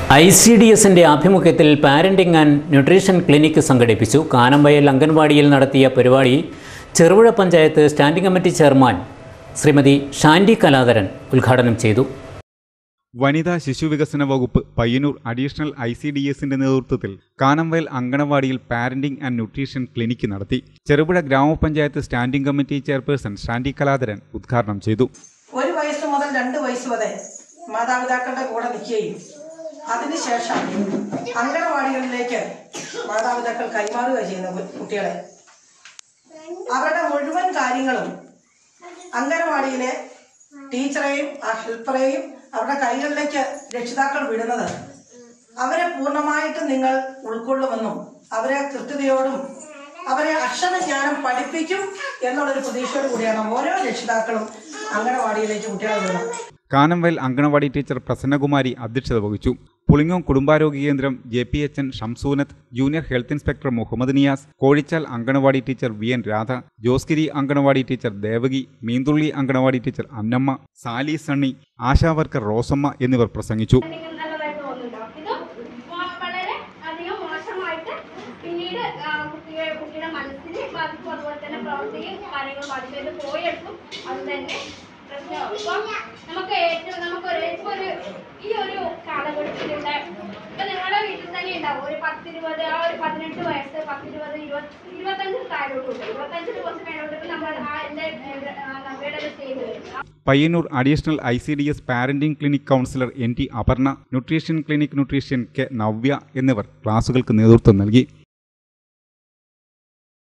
I C D എസിൻ്റെ ആഭിമുഖ്യത്തിൽ parenting and nutrition clinic സംഘടിപ്പിച്ചു കാനംവയൽ അംഗൻവാടിയിൽ നടത്തിയ പരിപാടി Cherupuzha panchayat standing committee chairman Srimathi Shandy Kaladharan ഉദ്ഘാടനം ചെയ്തു വനിതാ ശിശുവികസന വകുപ്പ് Payyanur additional I C D എസിന്റെ നേതൃത്വത്തിൽ കാനംവയൽ അങ്കണവാടിയിൽ പാരന്റിംഗ് ആൻഡ് ന്യൂട്രീഷൻ ക്ലിനിക്ക് നടത്തി ചെറുപുഴ ഗ്രാമപഞ്ചായത്ത് standing committee chairperson Shandy Kaladharan ഉദ്ഘാടനം ചെയ്തു ഒരു വയസ്സ് മുതൽ രണ്ട് വയസ്സ് വരെ മാതാപിതാക്കളുടെ കൂടെ നിൽക്കുകയും അതിനുശേഷം അങ്കണവാടികളിലേക്ക് മാതാപിതാക്കൾ കൈമാറുക ചെയ്യുന്ന കു- കുട്ടികളെ അവരുടെ മുഴുവൻ കാര്യങ്ങളും അങ്കണവാടിയിലെ ടീച്ചറെയും ആ ഹെൽപ്പറെയും അവരുടെ കൈകളിലേക്ക് രക്ഷിതാക്കൾ വിടുന്നത് അവരെ പൂർണ്ണമായിട്ട് നിങ്ങൾ ഉൾക്കൊള്ളുമെന്നും അവരെ കൃത്യതയോടും അവരെ അക്ഷരജ്ഞാനം പഠിപ്പിക്കും എന്നുള്ളൊരു പ്രതീക്ഷയോട് കൂടിയാണ് ഓരോ രക്ഷിതാക്കളും അങ്കണവാടിയിലേക്ക് കുട്ടികളെ വിടുന്നത് കാനംവയൽ അങ്കണവാടി ടീച്ചർ പ്രസന്നകുമാരി അധ്യക്ഷത വഹിച്ചു പുളിങ്ങോം കുടുംബാരോഗ്യ കേന്ദ്രം J P H N Shamsunath junior health inspector Muhammad Niyas Kozhichal anganwadi teacher V N Radha Josgiri anganwadi teacher Devaki Meenthulli anganwadi teacher Annamma Sally Sunny Asha worker Rosamma എന്നിവർ പ്രസംഗിച്ചു എന്തെങ്കിലും നല്ലതായിട്ട് തോന്നുന്നുണ്ടോ ഇത് വ- വളരെ അധികം മോശമായിട്ട് പിന്നീട് ആ, കുട്ടിയെ കുട്ടിയുടെ മനസ്സിനെ ബാധിക്കും അതുപോലെ തന്നെ പ്രവർത്തിയും കാര്യങ്ങളും ബാധിക്കും ഇത് പോയെടുക്കും അത് തന്നെ പ്രശ്നമാവും ഇപ്പം നമുക്ക് ഏറ്റവും നമുക്കൊരു ഇപ്പൊ ഒരു ഈ ഒരു കാലഘട്ടത്തിലുള്ള ഇപ്പൊ നിങ്ങളുടെ വീട്ടിൽ തന്നെ ഉണ്ടാവും ഒരു പത്തിരുപത് ആ ഒരു പതിനെട്ട് വയസ്സ് പത്തിരുപത് ഇരുപത് ഇരുപത്തഞ്ചിന് താഴോട്ടുണ്ട് ഇരുപത്തഞ്ചിന് കുറച്ച് മേലോട്ട് നമ്മൾ ആ എൻ്റെ നമ്മുടെ ഒരു സ്റ്റേജ് വരും Payyanur additional I C D S parenting clinic counsellor N T Aparna nutrition clinic nutritionist K Navya എന്നിവർ ക്ലാസുകൾക്ക് നേതൃത്വം നൽകി